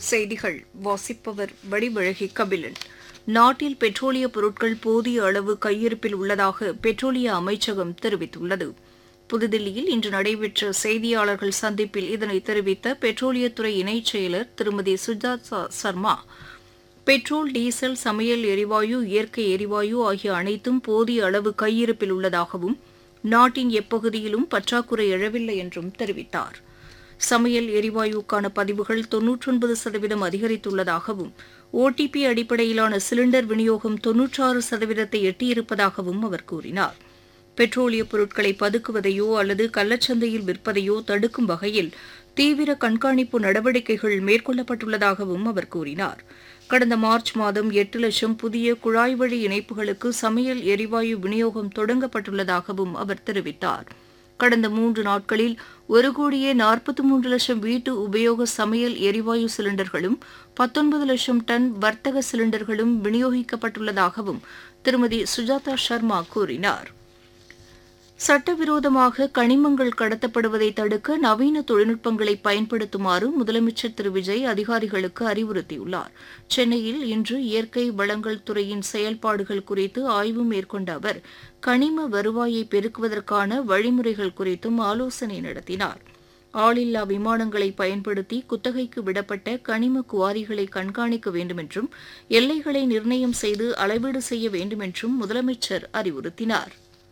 செய்திகள் வாசிப்பவர் வடிவழகி கபிலன் நாட்டில் பெட்ரோலிய பொருட்கள் போதிய அளவு கையிருப்பில் உள்ளதாக பெட்ரோலிய அமைச்சகம் தெரிவித்துள்ளது புதுதில்லியில் இன்று நடைபெற்ற செய்தியாளர்கள் சந்திப்பில் இதனை தெரிவித்த பெட்ரோலியத்துறை இணைச் செயலர் திருமதி சுஜாதா சர்மா பெட்ரோல் டீசல் சமையல் எரிவாயு இயற்கை எரிவாயு ஆகிய அனைத்தும் போதிய அளவு கையிருப்பில் உள்ளதாகவும் நாட்டின் எப்பகுதியிலும் பற்றாக்குறை எழவில்லை என்றும் தெரிவித்தார் சமையல் எரிவாயுக்கான பதிவுகள் தொன்னூற்றொன்பது சதவீதம் அதிகரித்துள்ளதாகவும் ஓடிபி அடிப்படையிலான சிலிண்டர் விநியோகம் தொன்னூற்றாறு சதவீதத்தை எட்டியிருப்பதாகவும் அவர் கூறினார் பெட்ரோலிய பொருட்களை பதுக்குவதையோ அல்லது கள்ளச்சந்தையில் விற்பதையோ தடுக்கும் வகையில் தீவிர கண்காணிப்பு நடவடிக்கைகள் மேற்கொள்ளப்பட்டுள்ளதாகவும் அவர் கூறினார் கடந்த மார்ச் மாதம் எட்டு லட்சம் புதிய குழாய் வழி இணைப்புகளுக்கு சமையல் எரிவாயு விநியோகம் தொடங்கப்பட்டுள்ளதாகவும் அவர் தெரிவித்தார் கடந்த மூன்று நாட்களில் ஒரு கோடியே நாற்பத்தி மூன்று லட்சம் வீட்டு உபயோக சமையல் எரிவாயு சிலிண்டர்களும் பத்தொன்பது லட்சம் டன் வர்த்தக சிலிண்டர்களும் விநியோகிக்கப்பட்டுள்ளதாகவும் திருமதி சுஜாதா சர்மா கூறினார் சட்டவிரோதமாக கனிமங்கள் கடத்தப்படுவதை தடுக்க நவீன தொழில்நுட்பங்களை பயன்படுத்துமாறு முதலமைச்சர் திரு விஜய் அதிகாரிகளுக்கு அறிவுறுத்தியுள்ளார் சென்னையில் இன்று இயற்கை வளங்கள் துறையின் செயல்பாடுகள் குறித்து ஆய்வு மேற்கொண்ட அவர் கனிம வருவாயை பெருக்குவதற்கான வழிமுறைகள் குறித்தும் ஆலோசனை நடத்தினார் ஆளில்லா விமானங்களை பயன்படுத்தி குத்தகைக்கு விடப்பட்ட கனிம குவாரிகளை கண்காணிக்க வேண்டுமென்றும் எல்லைகளை நிர்ணயம் செய்து அளவீடு செய்ய வேண்டுமென்றும் முதலமைச்சர் அறிவுறுத்தினார்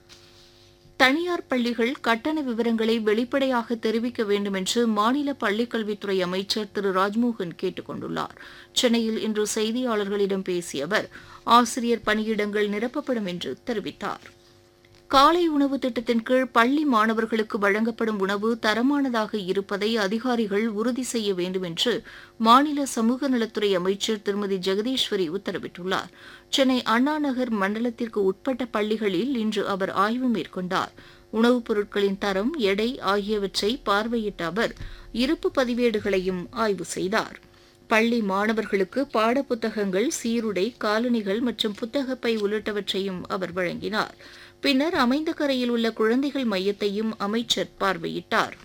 தனியார் பள்ளிகள் கட்டண விவரங்களை வெளிப்படையாக தெரிவிக்க வேண்டும் என்று மாநில பள்ளிக்கல்வித்துறை அமைச்சர் திரு ராஜ்மோகன் கேட்டுக் கொண்டுள்ளார் சென்னையில் இன்று செய்தியாளர்களிடம் பேசிய அவர் ஆசிரியர் பணியிடங்கள் நிரப்பப்படும் என்று தெரிவித்தார் காலை உணவு திட்டத்தின் கீழ் பள்ளி மாணவர்களுக்கு வழங்கப்படும் உணவு தரமானதாக இருப்பதை அதிகாரிகள் உறுதி செய்ய வேண்டும் என்று மாநில சமூக நலத்துறை அமைச்சர் திருமதி ஜெகதீஸ்வரி உத்தரவிட்டுள்ளார் சென்னை அண்ணா நகர் மண்டலத்திற்கு உட்பட்ட பள்ளிகளில் இன்று அவர் ஆய்வு மேற்கொண்டார் உணவுப் பொருட்களின் தரம் எடை ஆகியவற்றை பார்வையிட்ட அவர் இருப்பு பதிவேடுகளையும் ஆய்வு செய்தார் பள்ளி மாணவர்களுக்கு பாடப்புத்தகங்கள் சீருடை காலணிகள் மற்றும் புத்தகப்பை உள்ளிட்டவற்றையும் அவர் வழங்கினார் பின்னர் அமைந்த கரையில் உள்ள குழந்தைகள் மையத்தையும் அமைச்சர் பார்வையிட்டார்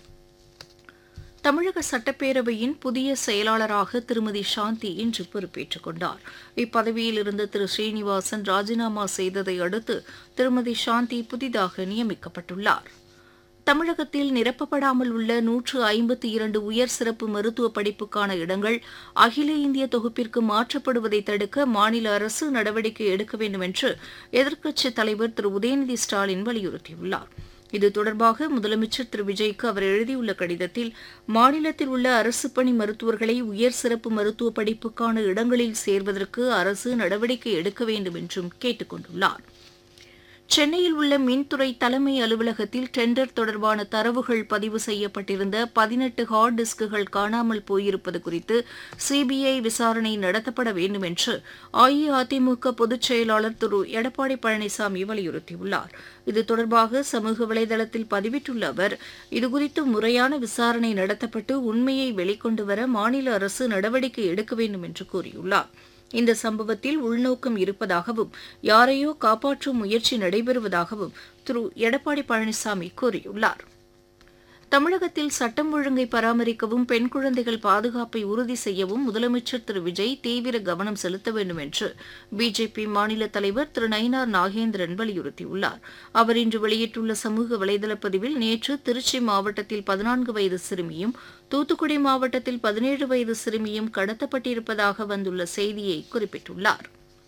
தமிழக சட்டப்பேரவையின் புதிய செயலாளராக திருமதி சாந்தி இன்று பொறுப்பேற்றுக் கொண்டார் இப்பதவியில் இருந்த திரு ஸ்ரீனிவாசன் ராஜினாமா செய்ததை அடுத்து திருமதி சாந்தி புதிதாக நியமிக்கப்பட்டுள்ளார் தமிழகத்தில் நிரப்பப்படாமல் உள்ள நூற்று ஐம்பத்தி இரண்டு உயர் சிறப்பு மருத்துவ படிப்புக்கான இடங்கள் அகில இந்திய தொகுப்பிற்கு மாற்றப்படுவதை தடுக்க மாநில அரசு நடவடிக்கை எடுக்க வேண்டும் என்று எதிர்க்கட்சித் தலைவர் திரு உதயநிதி ஸ்டாலின் வலியுறுத்தியுள்ளார் இது தொடர்பாக முதலமைச்சர் திரு விஜய்க்கு அவர் எழுதியுள்ள கடிதத்தில் மாநிலத்தில் உள்ள அரசு பணி மருத்துவர்களை உயர் சிறப்பு மருத்துவ படிப்புக்கான இடங்களில் சேர்வதற்கு அரசு நடவடிக்கை எடுக்க வேண்டும் என்றும் கேட்டுக் கொண்டுள்ளார் சென்னையில் உள்ள மின்துறை தலைமை அலுவலகத்தில் டெண்டர் தொடர்பான தரவுகள் பதிவு செய்யப்பட்டிருந்த பதினெட்டு ஹார்ட் டிஸ்குகள் காணாமல் போயிருப்பது குறித்து சிபிஐ விசாரணை நடத்தப்பட வேண்டும் என்று அஇஅதிமுக பொதுச் செயலாளர் திரு எடப்பாடி பழனிசாமி வலியுறுத்தியுள்ளார் இது தொடர்பாக சமூக வலைதளத்தில் பதிவிட்டுள்ள அவர் இதுகுறித்து முறையான விசாரணை நடத்தப்பட்டு உண்மையை வெளிக்கொண்டு வர மாநில அரசு நடவடிக்கை எடுக்க வேண்டும் என்று கூறியுள்ளார் இந்த சம்பவத்தில் உள்நோக்கம் இருப்பதாகவும் யாரையோ காப்பாற்றும் முயற்சி நடைபெறுவதாகவும் திரு எடப்பாடி பழனிசாமி கூறியுள்ளார் தமிழகத்தில் சட்டம் ஒழுங்கை பராமரிக்கவும் பெண் குழந்தைகள் பாதுகாப்பை உறுதி செய்யவும் முதலமைச்சர் திரு விஜய் தீவிர கவனம் செலுத்த வேண்டும் என்று பிஜேபி மாநில தலைவர் திரு நயினார் நாகேந்திரன் வலியுறுத்தியுள்ளார் அவர் இன்று வெளியிட்டுள்ள சமூக வலைதள பதிவில் நேற்று திருச்சி மாவட்டத்தில் பதினான்கு வயது சிறுமியும் தூத்துக்குடி மாவட்டத்தில் பதினேழு வயது சிறுமியும் கடத்தப்பட்டிருப்பதாக வந்துள்ள செய்தியை குறிப்பிட்டுள்ளார்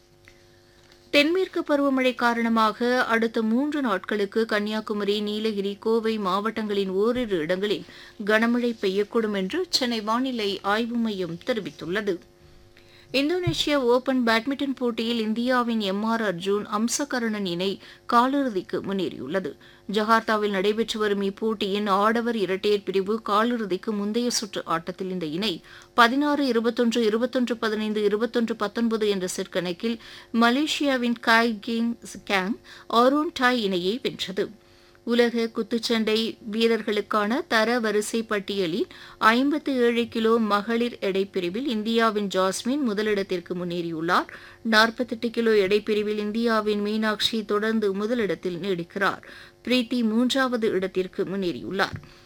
தென்மேற்கு பருவமழை காரணமாக அடுத்த மூன்று நாட்களுக்கு கன்னியாகுமரி நீலகிரி கோவை மாவட்டங்களின் ஓரிரு இடங்களில் கனமழை பெய்யக்கூடும் என்று சென்னை வானிலை ஆய்வு மையம் தெரிவித்துள்ளது இந்தோனேஷியா ஓபன் பேட்மிண்டன் போட்டியில் இந்தியாவின் எம் ஆர் அர்ஜூன் அம்சகரணன் இணை காலிறுதிக்கு முன்னேறியுள்ளது ஜகார்த்தாவில் நடைபெற்று வரும் இப்போட்டியின் ஆடவர் இரட்டையர் பிரிவு காலிறுதிக்கு முந்தைய சுற்று ஆட்டத்தில் இந்த இணை பதினாறு இருபத்தொன்று இருபத்தொன்று பதினைந்து இருபத்தொன்று பத்தொன்பது என்ற செட் கணக்கில் மலேசியாவின் காய் கிங் கேங் ஆரோன் டாய் இணையை வென்றது உலக குத்துச்சண்டை வீரர்களுக்கான தர வரிசை பட்டியலில் ஐம்பத்தி ஏழு கிலோ மகளிர் எடைப்பிரிவில் இந்தியாவின் ஜாஸ்மின் முதலிடத்திற்கு முன்னேறியுள்ளார் நாற்பத்தெட்டு கிலோ எடைப்பிரிவில் இந்தியாவின் மீனாட்சி தொடர்ந்து முதலிடத்தில் நீடிக்கிறார் பிரீத்தி மூன்றாவது இடத்திற்கு முன்னேறியுள்ளார்